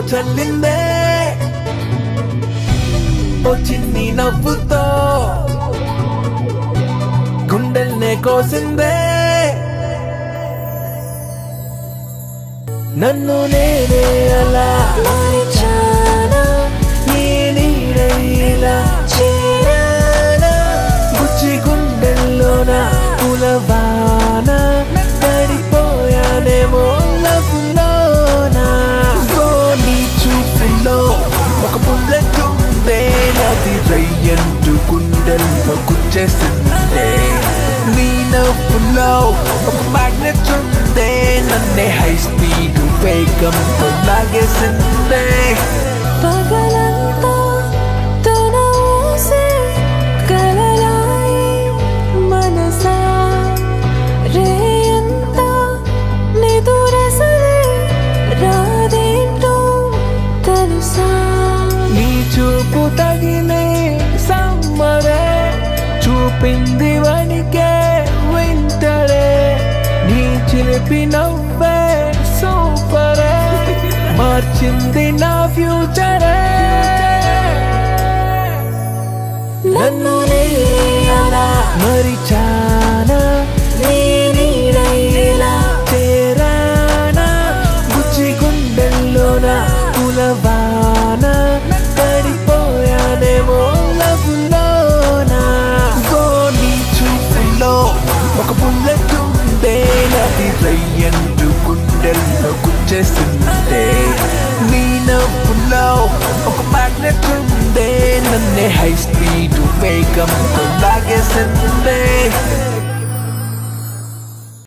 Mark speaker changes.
Speaker 1: చల్లిందే ఓ చిన్ని నవ్వుతో గుండెల్నే కోసిందే నన్ను నేనే అలా
Speaker 2: మరిచానా
Speaker 1: నీ నీడైలా
Speaker 2: చేరానా
Speaker 1: బుచ్చి గుండెల్లోన పులవాన పడిపోయానేమో లవ్లోన నీ చూపులో ఒక బుల్లెట్ ఉందే నది రయ్యంటు గుండెల్లో గుచ్చేసిందే నీ నవ్వులో ఒక మ్యాగ్నెట్ ఉందే నన్నే హై స్పీడ్ వేగంతో లాగేసిందే
Speaker 2: పగలంతా తన ఊసే కలలాయి మనసా రేయంతా నిదురసలే రాదేంటో తెలుసా
Speaker 1: నీ చూపు తగిలే సమ్మరే చూపింది వనికే వింటరే నీ చిలిపి నవ్వే సూపరే మార్చింది నా ఫ్యూచరే నన్ను నేలా మరిచానా నీ నీడైలా చేరానా బుచ్చి గుండెల్లోన కులవాన పడిపోయానేమో లవ్లోనా నీ చూపులో ఒక బుల్లెట్ ఉందే నది రయ్యంటు గుండెల్లో గుచ్చేసిందే నీ నవ్వులో ఒక మ్యాగ్నెట్ ఉందే నన్నే హై స్పీడ్ వేగంతో లాగేసిందే